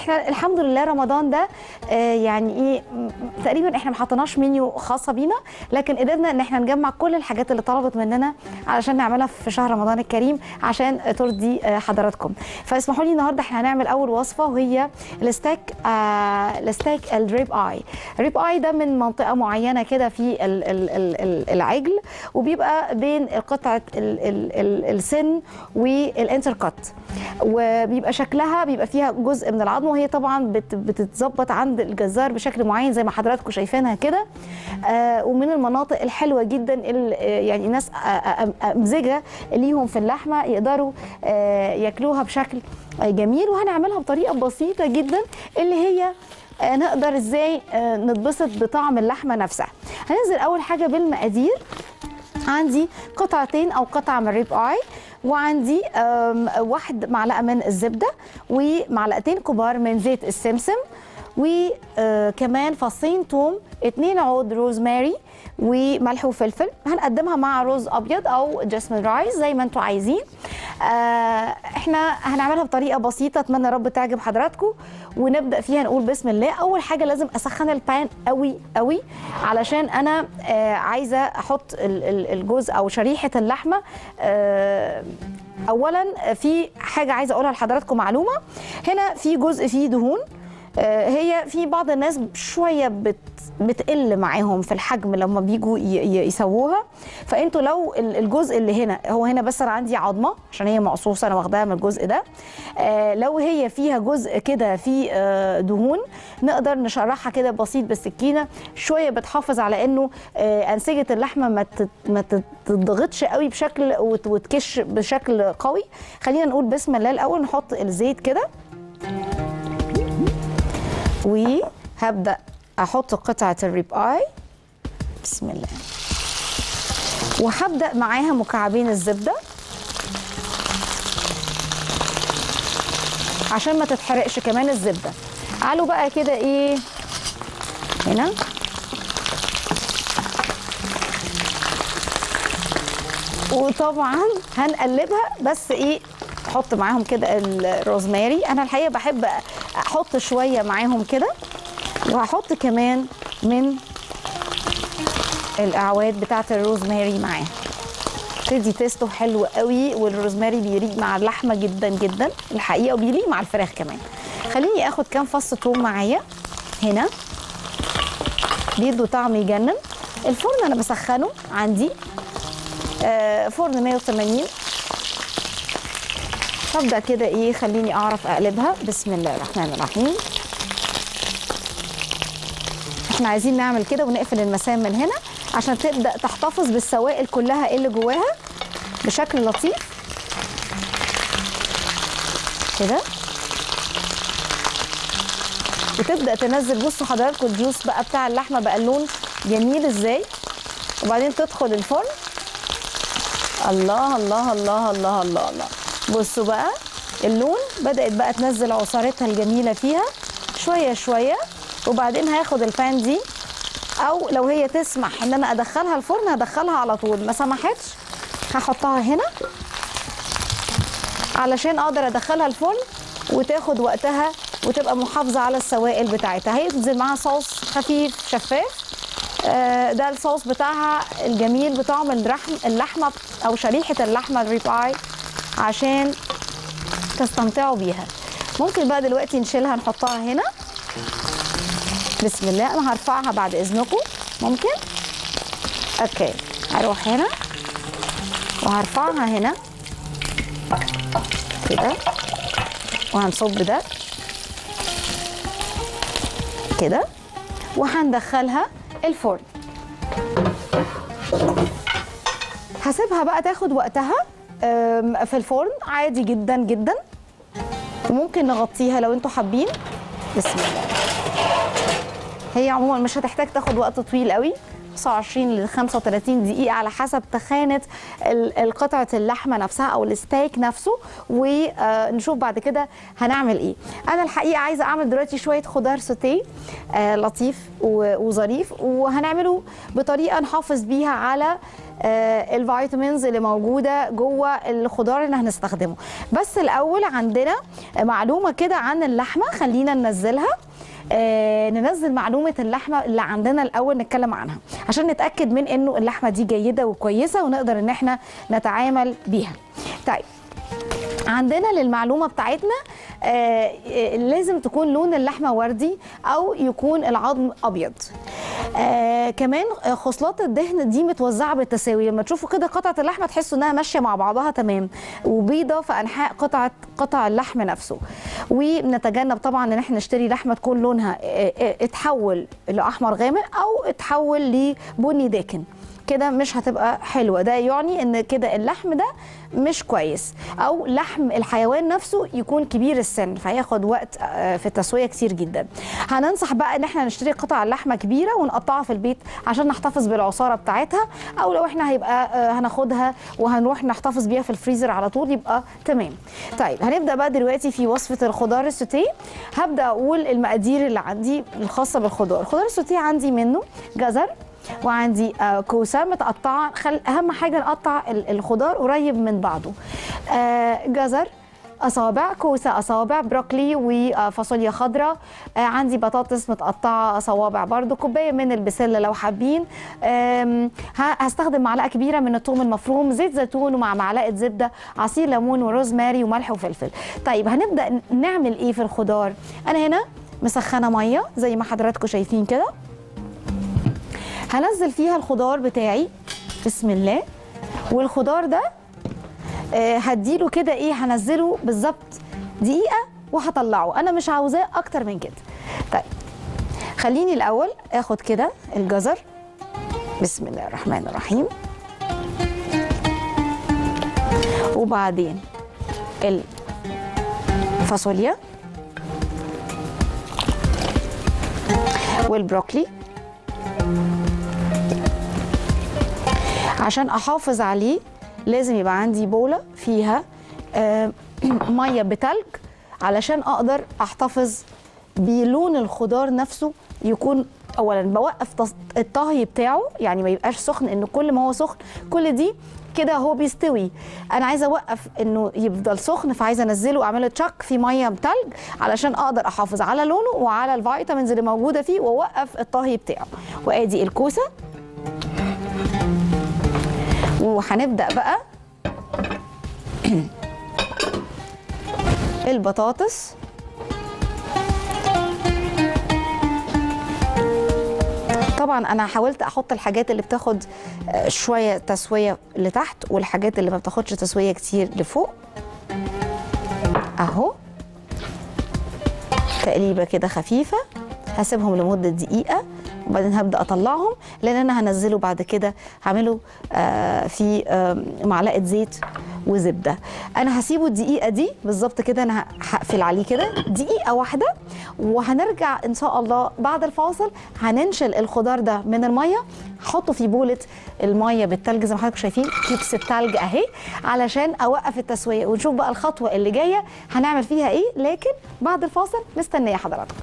احنا الحمد لله رمضان ده آه، يعني ايه م- تقريبا احنا ما حطيناش منيو خاصه بينا لكن قدرنا ان احنا نجمع كل الحاجات اللي طلبت مننا علشان نعملها في شهر رمضان الكريم عشان ترضي آه، حضراتكم فاسمحوا لي النهارده احنا هنعمل اول وصفه وهي الستيك آه الستيك الريب اي الريب اي ده من منطقه معينه كده في ال- ال- ال- ال- العجل وبيبقى بين قطعه ال- ال- ال- السن والانتركت وبيبقى شكلها بيبقى فيها جزء من العظم وهي طبعا بت- بتتظبط عند الجزار بشكل معين زي ما حضراتكم شايفينها كده آه ومن المناطق الحلوه جدا اللي آه، يعني ناس آه، آه، امزجه ليهم في اللحمه يقدروا آه، ياكلوها بشكل آه، جميل وهنعملها بطريقه بسيطه جدا اللي هي آه، نقدر ازاي آه، نتبسط بطعم اللحمه نفسها هننزل اول حاجه بالمقادير عندي قطعتين او قطعه من الريب اي وعندي آم، واحد معلقه من الزبده ومعلقتين كبار من زيت السمسم وكمان فصين توم اتنين عود روزماري وملح وفلفل هنقدمها مع رز ابيض او جاسمين رايس زي ما انتم عايزين آه، احنا هنعملها بطريقه بسيطه اتمنى يا رب تعجب حضراتكم ونبدا فيها نقول بسم الله اول حاجه لازم اسخن البان قوي قوي علشان انا آه، عايزه احط ال- ال- الجزء او شريحه اللحمه آه، اولا في حاجه عايزه اقولها لحضراتكم معلومه هنا في جزء فيه دهون آه، هي في بعض الناس شويه بت بتقل معاهم في الحجم لما بيجوا ي- ي- يسووها فانتوا لو ال- الجزء اللي هنا هو هنا بس انا عندي عظمه عشان هي مقصوصه انا واخداها من الجزء ده آه، لو هي فيها جزء كده فيه آه، دهون نقدر نشرحها كده بسيط بالسكينه شويه بتحافظ على انه آه، انسجه اللحمه ما تت- ما تتضغطش قوي بشكل وت- وتكش بشكل قوي خلينا نقول بسم الله الاول نحط الزيت كده وهبدا احط قطعه الريب اي بسم الله وهبدا معاها مكعبين الزبده عشان ما تتحرقش كمان الزبده تعالوا بقى كده ايه هنا وطبعا هنقلبها بس ايه احط معاهم كده الروزماري انا الحقيقه بحب احط شويه معاهم كده وهحط كمان من الاعواد بتاعه الروزماري معاه تدي تيستو حلو قوي والروزماري بيليق مع اللحمه جدا جدا الحقيقه وبيليق مع الفراخ كمان خليني اخد كام فص توم معايا هنا بيدوا طعم يجنن الفرن انا بسخنه عندي آه، فرن 180 هبدا كده ايه خليني اعرف اقلبها بسم الله الرحمن الرحيم احنا عايزين نعمل كده ونقفل المسام من هنا عشان تبدا تحتفظ بالسوائل كلها اللي جواها بشكل لطيف كده وتبدا تنزل بصوا حضراتكم الجوس بقى بتاع اللحمه بقى اللون جميل ازاي وبعدين تدخل الفرن الله الله الله الله الله الله بصوا بقى اللون بدأت بقى تنزل عصارتها الجميلة فيها شوية شوية وبعدين هاخد البان دي أو لو هي تسمح إن أنا أدخلها الفرن هدخلها على طول ما سمحتش هحطها هنا علشان أقدر أدخلها الفرن وتاخد وقتها وتبقى محافظة على السوائل بتاعتها هينزل معاها صوص خفيف شفاف آه، ده الصوص بتاعها الجميل بطعم اللحم اللحمه او شريحه اللحمه الريب اي عشان تستمتعوا بيها ممكن بقى دلوقتي نشيلها نحطها هنا بسم الله انا هرفعها بعد اذنكم ممكن اوكي هروح هنا وهرفعها هنا كده وهنصب ده كده وهندخلها الفرن هسيبها بقى تاخد وقتها أم، في الفرن عادي جدا جدا وممكن نغطيها لو انتوا حابين بسم الله هي عموما مش هتحتاج تاخد وقت طويل قوي 25 ل 35 دقيقة على حسب تخانة ال- القطعة اللحمة نفسها أو الستيك نفسه ونشوف بعد كده هنعمل إيه أنا الحقيقة عايزة أعمل دلوقتي شوية خضار سوتيه آه، لطيف و- وظريف وهنعمله بطريقة نحافظ بيها على آه، الفيتامينز اللي موجوده جوه الخضار اللي هنستخدمه بس الاول عندنا معلومه كده عن اللحمه خلينا ننزلها آه ننزل معلومه اللحمه اللي عندنا الاول نتكلم عنها عشان نتاكد من انه اللحمه دي جيده وكويسه ونقدر ان احنا نتعامل بيها طيب عندنا للمعلومه بتاعتنا آه آه، لازم تكون لون اللحمه وردي او يكون العظم ابيض آه كمان آه، خصلات الدهن دي متوزعه بالتساوي لما تشوفوا كده قطعه اللحمه تحسوا انها ماشيه مع بعضها تمام وبيضه في انحاء قطعه قطع اللحم نفسه ونتجنب طبعا ان احنا نشتري لحمه تكون لونها آه، آه، اتحول لاحمر غامق او اتحول لبني داكن كده مش هتبقى حلوه ده يعني ان كده اللحم ده مش كويس او لحم الحيوان نفسه يكون كبير السن فهياخد وقت آه، في التسويه كتير جدا هننصح بقى ان احنا نشتري قطع اللحمه كبيره ونقطعها في البيت عشان نحتفظ بالعصاره بتاعتها او لو احنا هيبقى آه، هناخدها وهنروح نحتفظ بيها في الفريزر على طول يبقى تمام طيب هنبدا بقى دلوقتي في وصفه الخضار السوتيه هبدا اقول المقادير اللي عندي الخاصه بالخضار الخضار السوتيه عندي منه جزر وعندي آه، كوسه متقطعه خل... اهم حاجه نقطع ال- الخضار قريب من بعضه آه، جزر اصابع كوسه اصابع بروكلي وفاصوليا خضراء آه، عندي بطاطس متقطعه صوابع برضو كوبايه من البسله لو حابين آم، ه- هستخدم معلقه كبيره من الثوم المفروم زيت زيتون ومع معلقه زبده عصير ليمون وروزماري وملح وفلفل طيب هنبدا ن- نعمل ايه في الخضار انا هنا مسخنه ميه زي ما حضراتكم شايفين كده هنزل فيها الخضار بتاعي بسم الله والخضار ده آه، هديله كده ايه هنزله بالظبط دقيقه وهطلعه انا مش عاوزاه اكتر من كده طيب خليني الاول اخد كده الجزر بسم الله الرحمن الرحيم وبعدين الفاصوليا والبروكلي عشان احافظ عليه لازم يبقى عندي بوله فيها آه، ميه بتلج علشان اقدر احتفظ بلون الخضار نفسه يكون اولا بوقف تص- الطهي بتاعه يعني ما يبقاش سخن انه كل ما هو سخن كل دي كده هو بيستوي انا عايزه اوقف انه يفضل سخن فعايزه انزله واعمله تشك في ميه بتلج علشان اقدر احافظ على لونه وعلى الفيتامينز اللي موجوده فيه واوقف الطهي بتاعه وادي الكوسه وهنبدا بقى البطاطس طبعا انا حاولت احط الحاجات اللي بتاخد آه، شويه تسويه لتحت والحاجات اللي ما بتاخدش تسويه كتير لفوق اهو تقليبه كده خفيفه هسيبهم لمده دقيقه وبعدين هبدا اطلعهم لان انا هنزله بعد كده هعمله آه، في آه، معلقه زيت وزبده انا هسيبه الدقيقه دي بالظبط كده انا هقفل عليه كده دقيقه واحده وهنرجع ان شاء الله بعد الفاصل هننشل الخضار ده من الميه احطه في بوله الميه بالتلج زي ما حضراتكم شايفين كيكس التلج اهي علشان اوقف التسويه ونشوف بقى الخطوه اللي جايه هنعمل فيها ايه لكن بعد الفاصل مستنيه حضراتكم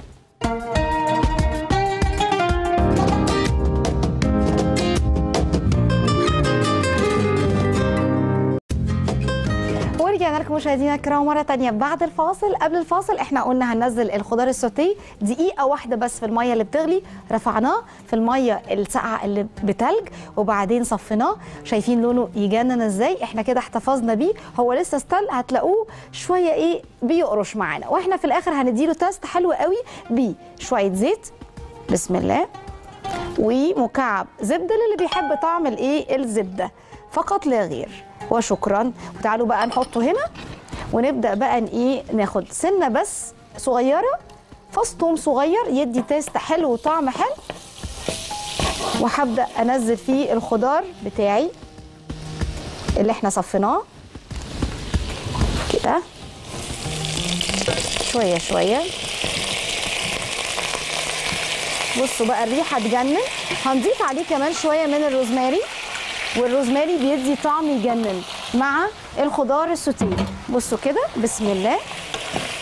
ورجعنا لكم مشاهدينا الكرام مره تانية بعد الفاصل قبل الفاصل احنا قلنا هننزل الخضار السوتيه دقيقه واحده بس في الميه اللي بتغلي رفعناه في الميه الساقعه اللي بتلج وبعدين صفيناه شايفين لونه يجنن ازاي احنا كده احتفظنا بيه هو لسه استل هتلاقوه شويه ايه بيقرش معانا واحنا في الاخر هنديله تيست حلو قوي بشويه زيت بسم الله ومكعب زبده للي بيحب طعم الايه الزبده فقط لا غير وشكرا وتعالوا بقى نحطه هنا ونبدا بقى ن- ايه ناخد سنه بس صغيره فص ثوم صغير يدي تيست حلو وطعم حلو وهبدا انزل فيه الخضار بتاعي اللي احنا صفيناه كده شويه شويه بصوا بقى الريحه تجنن هنضيف عليه كمان شويه من الروزماري والروزماري بيدي طعم يجنن مع الخضار السوتيه بصوا كده بسم الله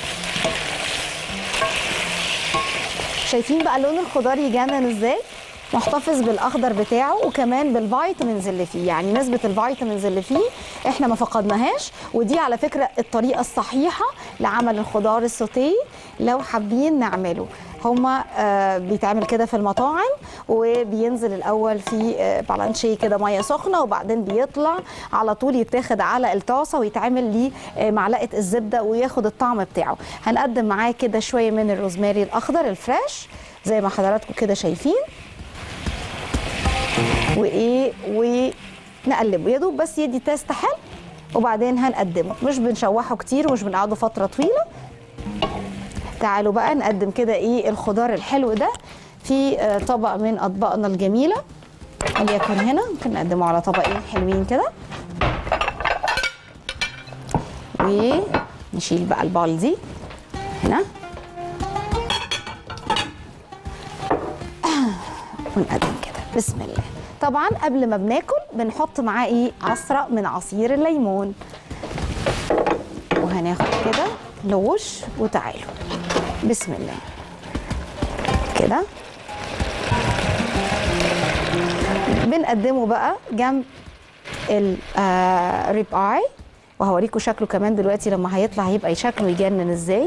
شايفين بقى لون الخضار يجنن ازاي محتفظ بالاخضر بتاعه وكمان بالفيتامينز اللي فيه يعني نسبه الفيتامينز اللي فيه احنا ما فقدناهاش ودي على فكره الطريقه الصحيحه لعمل الخضار السوتيه لو حابين نعمله هما آه بيتعمل كده في المطاعم وبينزل الاول في آه بالانشيه كده ميه سخنه وبعدين بيطلع على طول يتاخد على الطاسه ويتعمل ليه آه معلقه الزبده وياخد الطعم بتاعه هنقدم معاه كده شويه من الروزماري الاخضر الفريش زي ما حضراتكم كده شايفين وايه ونقلبه يا دوب بس يدي تيست حلو وبعدين هنقدمه مش بنشوحه كتير ومش بنقعده فتره طويله تعالوا بقى نقدم كده ايه الخضار الحلو ده في آه، طبق من اطباقنا الجميله وليكن هنا ممكن نقدمه على طبقين حلوين كده ونشيل بقى البال دي هنا ونقدم كده بسم الله طبعا قبل ما بناكل بنحط معاه ايه عصره من عصير الليمون وهناخد كده لوش وتعالوا بسم الله كده بنقدمه بقى جنب الريب اي وهوريكم شكله كمان دلوقتي لما هيطلع هيبقى شكله يجنن ازاي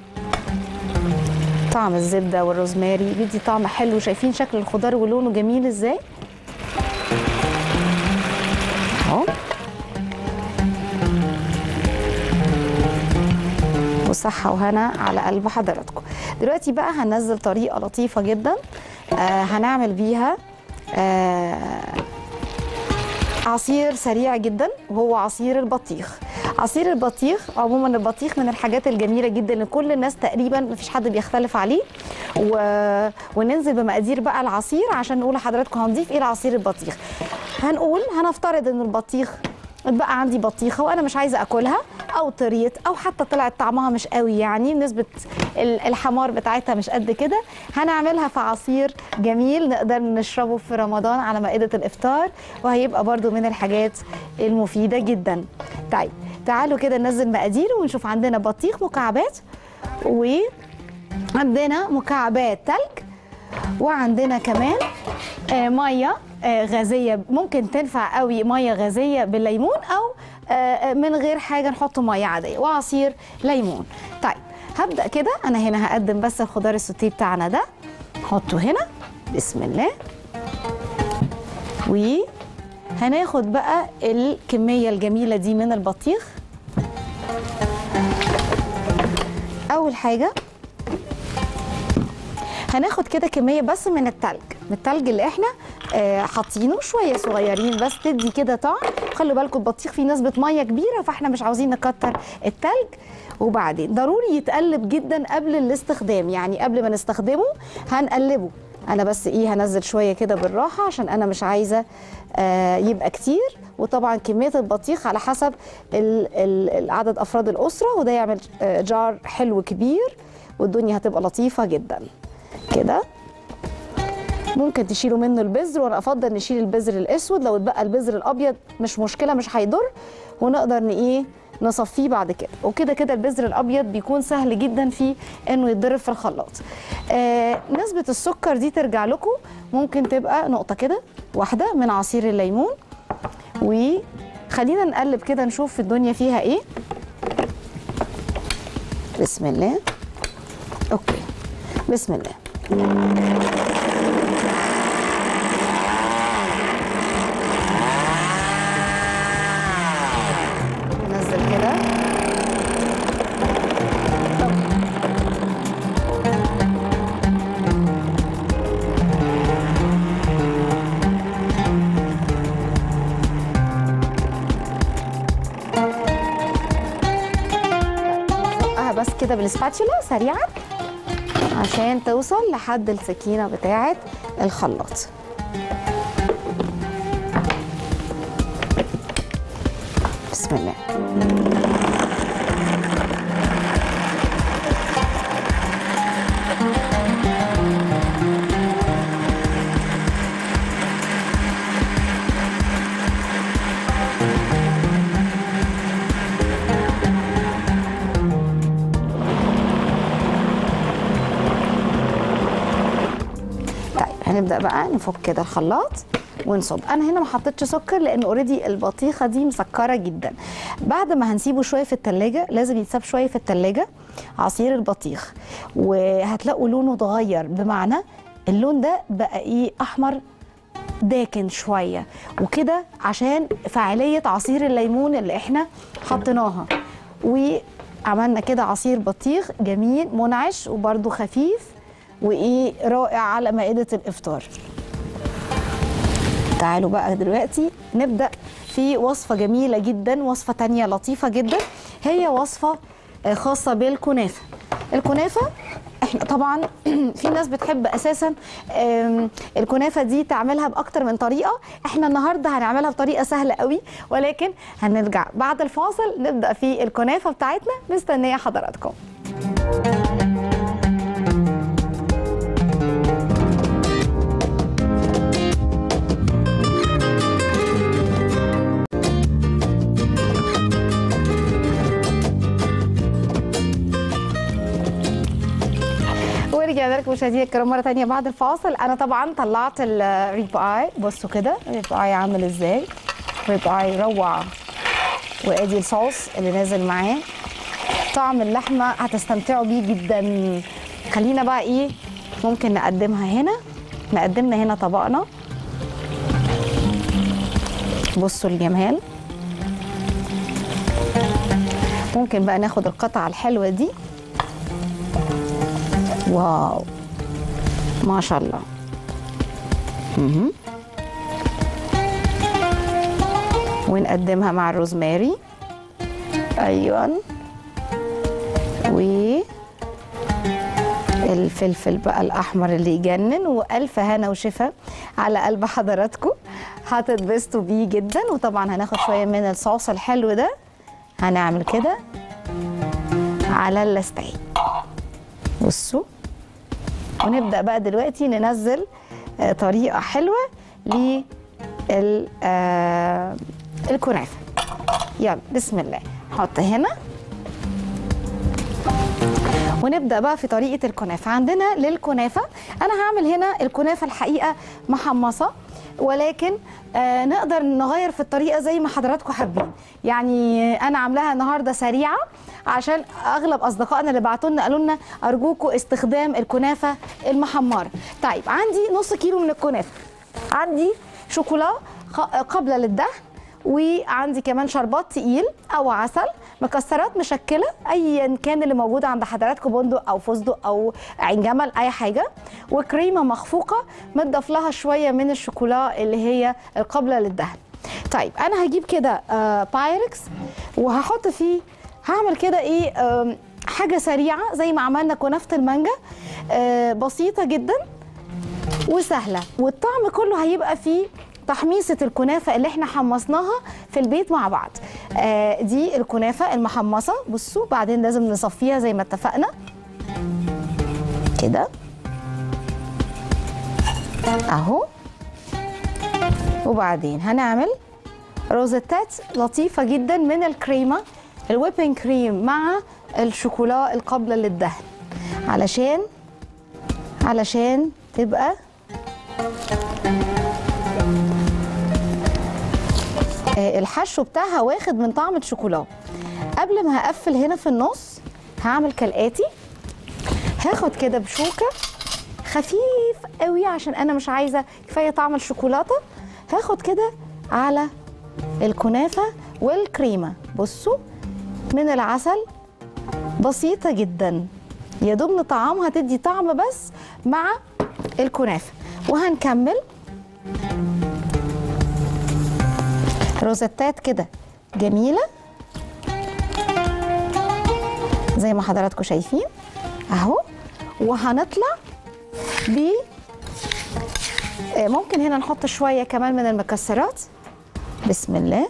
طعم الزبده والروزماري بيدي طعم حلو شايفين شكل الخضار ولونه جميل ازاي اهو وصحة وهنا على قلب حضراتكم دلوقتي بقى هننزل طريقة لطيفة جدا آه هنعمل بيها آه عصير سريع جدا وهو عصير البطيخ عصير البطيخ عموما البطيخ من الحاجات الجميله جدا اللي كل الناس تقريبا مفيش حد بيختلف عليه و... وننزل بمقادير بقى العصير عشان نقول لحضراتكم هنضيف ايه لعصير البطيخ هنقول هنفترض ان البطيخ بقى عندي بطيخه وانا مش عايزه اكلها او طريت او حتى طلعت طعمها مش قوي يعني نسبه ال- الحمار بتاعتها مش قد كده هنعملها في عصير جميل نقدر نشربه في رمضان على مائده الافطار وهيبقى برضو من الحاجات المفيده جدا طيب تعالوا كده ننزل مقادير ونشوف عندنا بطيخ مكعبات وعندنا مكعبات تلج وعندنا كمان آه، ميه آه، غازيه ممكن تنفع قوي ميه غازيه بالليمون او آه، آه، من غير حاجه نحط ميه عاديه وعصير ليمون طيب هبدا كده انا هنا هقدم بس الخضار السوتيه بتاعنا ده نحطه هنا بسم الله وهناخد بقى الكميه الجميله دي من البطيخ اول حاجه هناخد كده كميه بس من التلج من التلج اللي احنا آه، حاطينه شويه صغيرين بس تدي كده طعم خلوا بالكم البطيخ فيه نسبه ميه كبيره فاحنا مش عاوزين نكتر التلج وبعدين ضروري يتقلب جدا قبل الاستخدام يعني قبل ما نستخدمه هنقلبه انا بس ايه هنزل شويه كده بالراحه عشان انا مش عايزه آه يبقى كتير وطبعا كميه البطيخ على حسب ال- ال- عدد افراد الاسره وده يعمل آه، جار حلو كبير والدنيا هتبقى لطيفه جدا كده ممكن تشيلوا منه البذر وانا افضل نشيل البذر الاسود لو اتبقى البذر الابيض مش مشكله مش هيضر ونقدر ن ايه نصفيه بعد كده وكده كده البذر الابيض بيكون سهل جدا في انه يتضرب في الخلاط آه نسبه السكر دي ترجع لكم ممكن تبقى نقطه كده واحده من عصير الليمون وخلينا نقلب كده نشوف الدنيا فيها ايه بسم الله اوكي بسم الله ننزل كده نزقها بس كده بالسباتشولا سريعا عشان توصل لحد السكينه بتاعه الخلاط بسم الله طيب هنبدا بقى نفك كده الخلاط ونصب انا هنا ما حطيتش سكر لان اوريدي البطيخه دي مسكره جدا بعد ما هنسيبه شويه في التلاجة لازم يتساب شويه في التلاجة عصير البطيخ وهتلاقوا لونه اتغير بمعنى اللون ده بقى ايه احمر داكن شويه وكده عشان فعاليه عصير الليمون اللي احنا حطيناها وعملنا كده عصير بطيخ جميل منعش وبرده خفيف وايه رائع على مائده الافطار تعالوا بقى دلوقتي نبدا في وصفه جميله جدا وصفه تانية لطيفه جدا هي وصفه آه، خاصه بالكنافه الكنافه احنا طبعا في ناس بتحب اساسا آم، الكنافه دي تعملها باكتر من طريقه احنا النهارده هنعملها بطريقه سهله قوي ولكن هنرجع بعد الفاصل نبدا في الكنافه بتاعتنا مستنيه حضراتكم ورجعنا لكم مشاهدينا الكرام مره تانية بعد الفاصل انا طبعا طلعت الريب اي بصوا كده الريب اي عامل ازاي ريب اي روعه وادي الصوص اللي نازل معاه طعم اللحمه هتستمتعوا بيه جدا خلينا بقى ايه ممكن نقدمها هنا نقدمنا هنا طبقنا بصوا الجمال ممكن بقى ناخد القطعه الحلوه دي واو ما شاء الله مهم. ونقدمها مع الروزماري ايوه و الفلفل بقى الاحمر اللي يجنن والف هنا وشفا على قلب حضراتكم هتتبسطوا بيه جدا وطبعا هناخد شويه من الصوص الحلو ده هنعمل كده على الستيك بصوا ونبدا بقى دلوقتي ننزل آه، طريقه حلوه لل آه، الكنافه يلا بسم الله نحط هنا ونبدا بقى في طريقه الكنافه عندنا للكنافه انا هعمل هنا الكنافه الحقيقه محمصه ولكن آه نقدر نغير في الطريقه زي ما حضراتكم حابين يعني انا عاملاها النهارده سريعه عشان اغلب اصدقائنا اللي بعتوا لنا قالوا لنا ارجوكم استخدام الكنافه المحمره طيب عندي نص كيلو من الكنافه عندي شوكولا خ- قابله للدهن وعندي كمان شربات تقيل او عسل مكسرات مشكله ايا كان اللي موجود عند حضراتكم بندق او فستق او عين جمل اي حاجه وكريمه مخفوقه متضاف لها شويه من الشوكولا اللي هي القابله للدهن طيب انا هجيب كده آه بايركس وهحط فيه هعمل كده ايه آم، حاجه سريعه زي ما عملنا كنافه المانجا آه بسيطه جدا وسهله والطعم كله هيبقى فيه تحميصة الكنافة اللي احنا حمصناها في البيت مع بعض آه دي الكنافة المحمصة بصوا بعدين لازم نصفيها زي ما اتفقنا كده اهو وبعدين هنعمل روزتات لطيفة جدا من الكريمة الويبنج كريم مع الشوكولا القابلة للدهن علشان علشان تبقى آه، الحشو بتاعها واخد من طعم الشوكولا قبل ما هقفل هنا في النص هعمل كالاتي هاخد كده بشوكه خفيف قوي عشان انا مش عايزه كفايه طعم الشوكولاته هاخد كده على الكنافه والكريمه بصوا من العسل بسيطه جدا يا دوب نطعمها تدي طعم بس مع الكنافه وهنكمل روزتات كده جميله زي ما حضراتكم شايفين اهو وهنطلع ب آه، ممكن هنا نحط شويه كمان من المكسرات بسم الله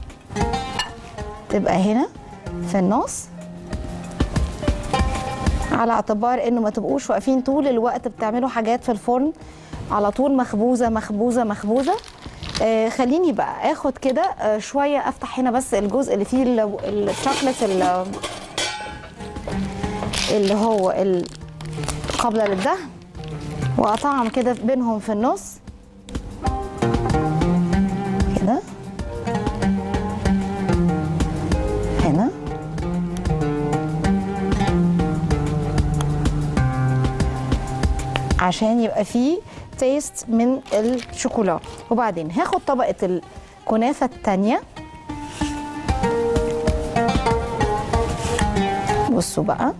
تبقى هنا في النص على اعتبار انه ما تبقوش واقفين طول الوقت بتعملوا حاجات في الفرن على طول مخبوزه مخبوزه مخبوزه آه خليني بقى اخد كده آه شويه افتح هنا بس الجزء اللي فيه ال- الشوكليت ال- اللي هو ال- قابله للدهن واقطعهم كده بينهم في النص كده هنا عشان يبقى فيه تيست من الشوكولا وبعدين هاخد طبقة الكنافة التانية بصوا بقى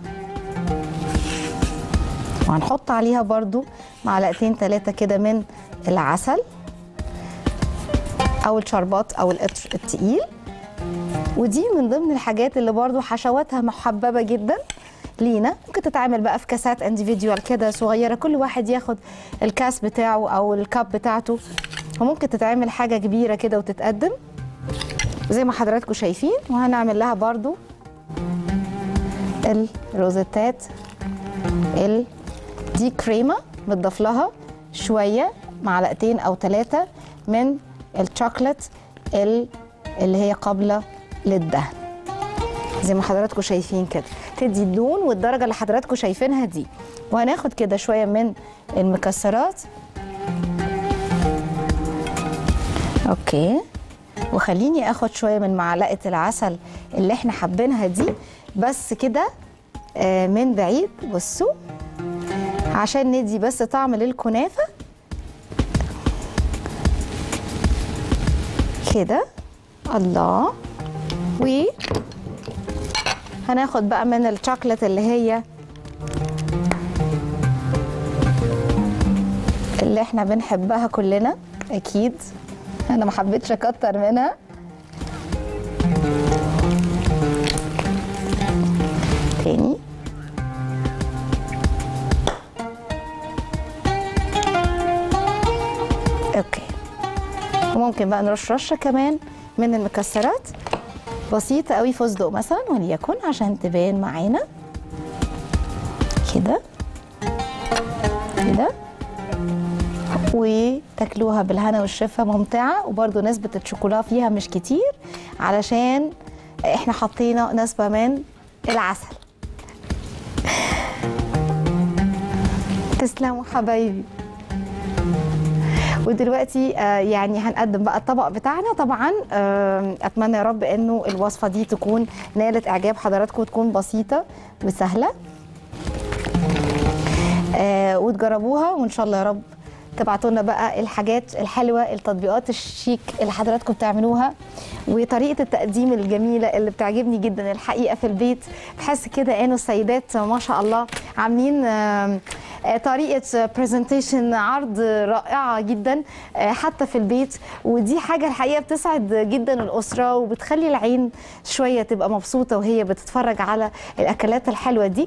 وهنحط عليها برضو معلقتين ثلاثة كده من العسل أو الشربات أو القطر التقيل ودي من ضمن الحاجات اللي برضو حشواتها محببة جدا لينا ممكن تتعمل بقى في كاسات انديفيديوال كده صغيرة كل واحد ياخد الكاس بتاعه أو الكاب بتاعته وممكن تتعمل حاجة كبيرة كده وتتقدم زي ما حضراتكم شايفين وهنعمل لها برضو الروزيتات ال دي كريمه متضاف لها شويه معلقتين او ثلاثه من الشوكليت ال- اللي هي قابله للدهن زي ما حضراتكم شايفين كده تدي اللون والدرجه اللي حضراتكم شايفينها دي وهناخد كده شويه من المكسرات اوكي وخليني اخد شويه من معلقه العسل اللي احنا حابينها دي بس كده آه، من بعيد بصوا عشان ندي بس طعم للكنافه كده الله و هناخد بقى من الشوكليت اللي هي اللي احنا بنحبها كلنا اكيد انا ما حبيتش اكتر منها تاني اوكي وممكن بقى نرش رشه كمان من المكسرات بسيطه قوي فستق مثلا وليكن عشان تبان معانا كده كده وتاكلوها بالهنا والشفا ممتعه وبرده نسبه الشوكولا فيها مش كتير علشان احنا حطينا نسبه من العسل تسلموا حبايبي ودلوقتي آه، يعني هنقدم بقى الطبق بتاعنا طبعا آه، اتمنى يا رب انه الوصفه دي تكون نالت اعجاب حضراتكم وتكون بسيطه وسهله آه، وتجربوها وان شاء الله يا رب تبعتوا لنا بقى الحاجات الحلوه التطبيقات الشيك اللي حضراتكم بتعملوها وطريقه التقديم الجميله اللي بتعجبني جدا الحقيقه في البيت بحس كده انه السيدات ما شاء الله عاملين آم، آه، طريقه برزنتيشن عرض رائعه جدا آه، حتى في البيت ودي حاجه الحقيقه بتسعد جدا الاسره وبتخلي العين شويه تبقى مبسوطه وهي بتتفرج على الاكلات الحلوه دي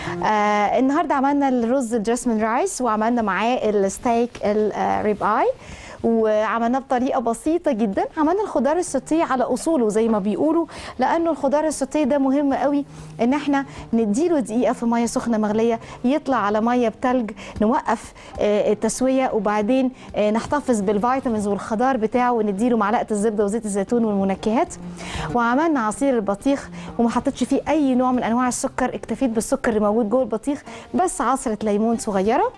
آه النهارده عملنا الرز الجاسمين رايس وعملنا معاه الستيك الريب اي وعملناه بطريقه بسيطه جدا عملنا الخضار السوتيه على اصوله زي ما بيقولوا لانه الخضار السوتيه ده مهم قوي ان احنا نديله دقيقه في ميه سخنه مغليه يطلع على ميه بتلج نوقف آه، التسويه وبعدين آه، نحتفظ بالفيتامينز والخضار بتاعه ونديله معلقه الزبده وزيت الزيتون والمنكهات وعملنا عصير البطيخ وما حطيتش فيه اي نوع من انواع السكر اكتفيت بالسكر اللي موجود جوه البطيخ بس عصره ليمون صغيره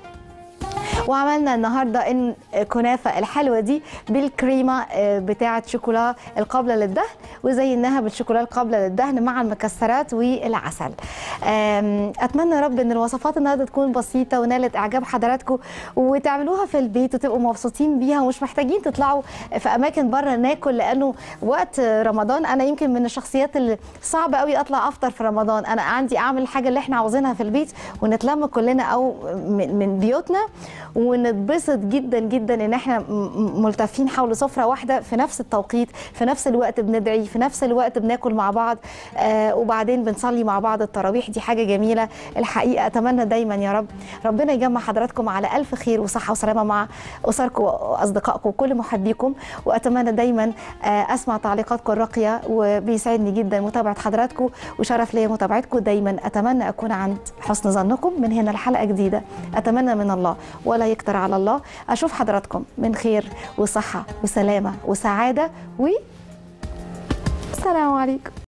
وعملنا النهارده ان كنافه الحلوه دي بالكريمه آه، بتاعه شوكولا القابله للدهن وزيناها بالشوكولا القابله للدهن مع المكسرات والعسل آم، اتمنى يا رب ان الوصفات النهارده تكون بسيطه ونالت اعجاب حضراتكم وتعملوها في البيت وتبقوا مبسوطين بيها ومش محتاجين تطلعوا في اماكن بره ناكل لانه وقت رمضان انا يمكن من الشخصيات اللي صعب قوي اطلع افطر في رمضان انا عندي اعمل الحاجه اللي احنا عاوزينها في البيت ونتلم كلنا او من من بيوتنا ونتبسط جدا جدا ان احنا م- م- ملتفين حول سفره واحده في نفس التوقيت في نفس الوقت بندعي في نفس الوقت بناكل مع بعض آه وبعدين بنصلي مع بعض التراويح دي حاجه جميله الحقيقه اتمنى دايما يا رب ربنا يجمع حضراتكم على الف خير وصحه وسلامه مع اسركم واصدقائكم وكل محبيكم واتمنى دايما آه اسمع تعليقاتكم الراقيه وبيسعدني جدا متابعه حضراتكم وشرف ليا متابعتكم دايما اتمنى اكون عند حسن ظنكم من هنا لحلقه جديده اتمنى من الله ولا يكتر على الله اشوف حضراتكم من خير وصحه وسلامه وسعاده و السلام عليكم